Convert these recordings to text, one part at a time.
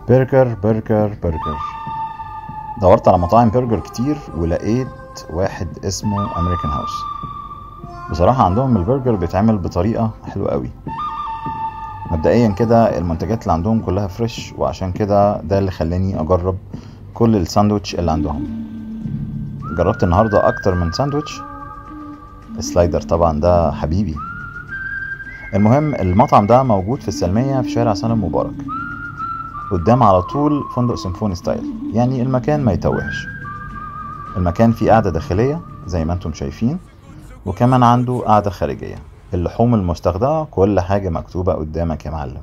برجر برجر برجر دورت على مطاعم برجر كتير ولقيت واحد اسمه امريكان هاوس بصراحة عندهم البرجر بيتعمل بطريقة حلوة قوي مبدئيا كده المنتجات اللي عندهم كلها فريش وعشان كده ده اللي خلاني اجرب كل الساندوتش اللي عندهم جربت النهاردة اكتر من ساندوتش سلايدر طبعا ده حبيبي المهم المطعم ده موجود في السلمية في شارع سالم مبارك قدام على طول فندق سيمفوني ستايل يعني المكان ما يتوهش المكان فيه قاعدة داخلية زي ما انتم شايفين وكمان عنده قاعدة خارجية اللحوم المستخدمة كل حاجة مكتوبة قدامك يا معلم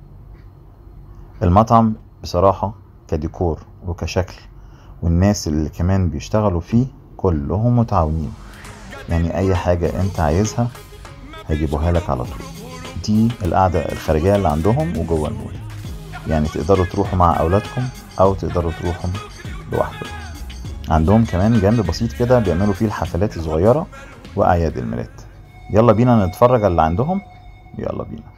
المطعم بصراحة كديكور وكشكل والناس اللي كمان بيشتغلوا فيه كلهم متعاونين يعني اي حاجة انت عايزها هيجيبوها لك على طول دي القعدة الخارجية اللي عندهم وجوه المول يعني تقدروا تروحوا مع أولادكم أو تقدروا تروحوا لوحدكم عندهم كمان جنب بسيط كده بيعملوا فيه الحفلات الصغيرة وأعياد الميلاد يلا بينا نتفرج على اللي عندهم يلا بينا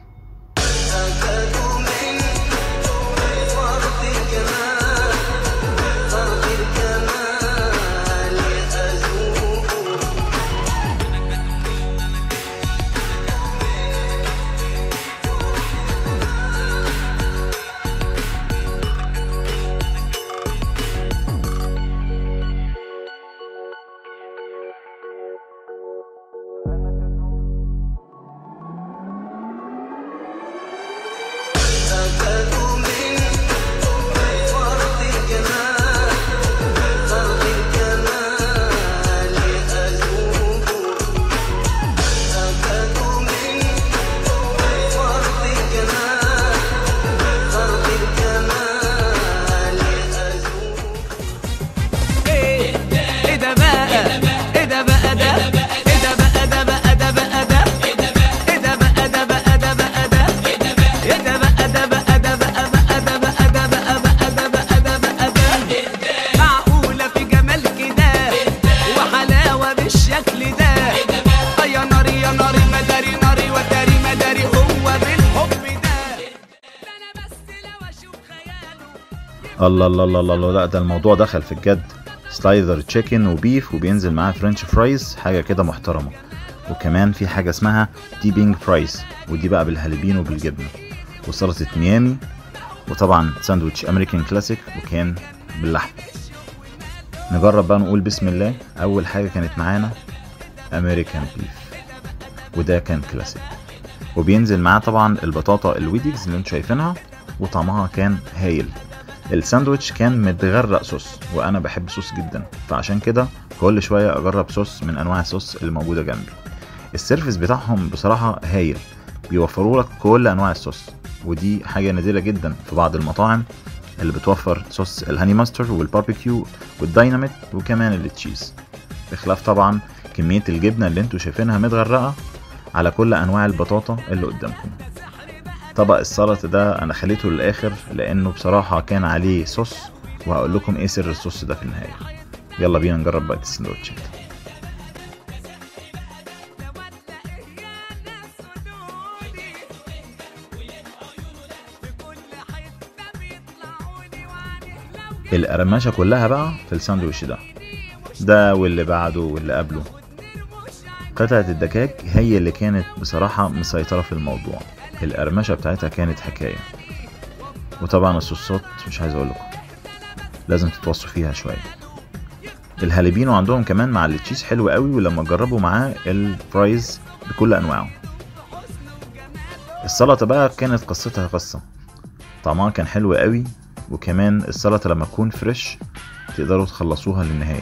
ايه ايه ده بقى ايه ده بقى ده ايه ده بقى ده بقى ده بقى ده ايه ده بقى ده بقى ده بقى ده ايه ده بقى ده بقى ده بقى بقى ده بقى ده بقى بقى ده بقى ده بقى ده معقولة في جمال كده وحلاوة بالشكل ده آه يا ناري يا ناري مداري ناري وداري مداري هو بالحب ده ده انا بس لو اشوف خياله الله الله الله الله الله، لا ده الموضوع دخل في الجد سلايدر تشيكن وبيف وبينزل معاه فرنش فرايز حاجة كده محترمة وكمان في حاجة اسمها ديبينج فرايز ودي بقى بالهالبين وبالجبنة وسلطة ميامي وطبعا ساندوتش امريكان كلاسيك وكان باللحم نجرب بقى نقول بسم الله اول حاجة كانت معانا امريكان بيف وده كان كلاسيك وبينزل معاه طبعا البطاطا الويديجز اللي انتوا شايفينها وطعمها كان هايل الساندوتش كان متغرق صوص وانا بحب صوص جدا فعشان كده كل شويه اجرب صوص من انواع الصوص اللي موجوده جنبي السيرفيس بتاعهم بصراحه هايل بيوفروا لك كل انواع الصوص ودي حاجه نادره جدا في بعض المطاعم اللي بتوفر صوص الهاني ماستر والباربيكيو والدايناميت وكمان التشيز بخلاف طبعا كميه الجبنه اللي انتوا شايفينها متغرقه على كل انواع البطاطا اللي قدامكم طبق السلطة ده انا خليته للاخر لانه بصراحة كان عليه صوص وهقول لكم ايه سر الصوص ده في النهاية يلا بينا نجرب بقية السندوتشات القرمشة كلها بقى في الساندوتش ده ده واللي بعده واللي قبله قطعة الدجاج هي اللي كانت بصراحة مسيطرة في الموضوع القرمشة بتاعتها كانت حكاية وطبعا الصوصات مش عايز اقول لكم لازم تتوصوا فيها شوية الهالبينو عندهم كمان مع التشيز حلو قوي ولما تجربوا معاه الفرايز بكل انواعه السلطة بقى كانت قصتها قصة طعمها كان حلو قوي وكمان السلطة لما تكون فريش تقدروا تخلصوها للنهاية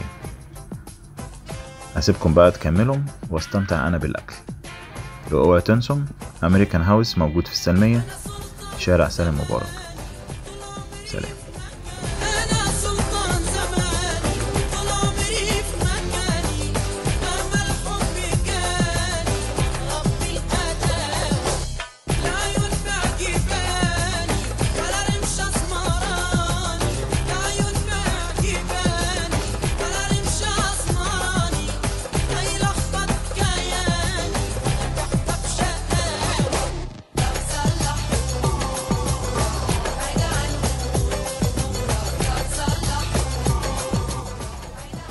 هسيبكم بقى تكملوا واستمتع انا بالاكل واوعوا تنسوا امريكان هاوس موجود في السلمية شارع سالم مبارك سلام أنا سلطان زماني طول عمري في مكاني أما الحب جاني ربي الأداني لا ينفع جباني ولا رمش أسمراني لا ينفع جباني ولا رمش أسمراني هيلخبط كياني تحت بشقاني لو سلحوا بعيد عني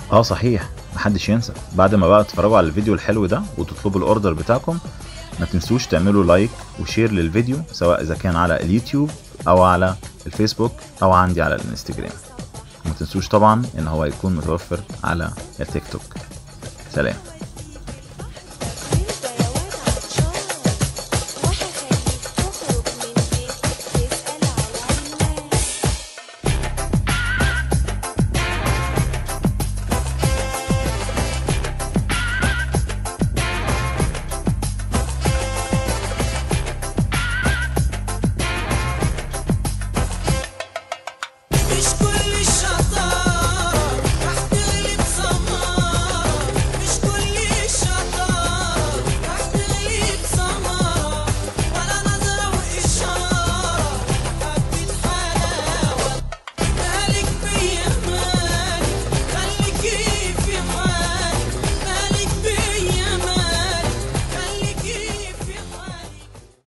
اه صحيح محدش ينسى بعد ما بقى تتفرجوا على الفيديو الحلو ده وتطلبوا الاوردر بتاعكم ما تنسوش تعملوا لايك وشير للفيديو سواء اذا كان على اليوتيوب او على الفيسبوك او عندي على الانستجرام وما تنسوش طبعا ان هو يكون متوفر على التيك توك سلام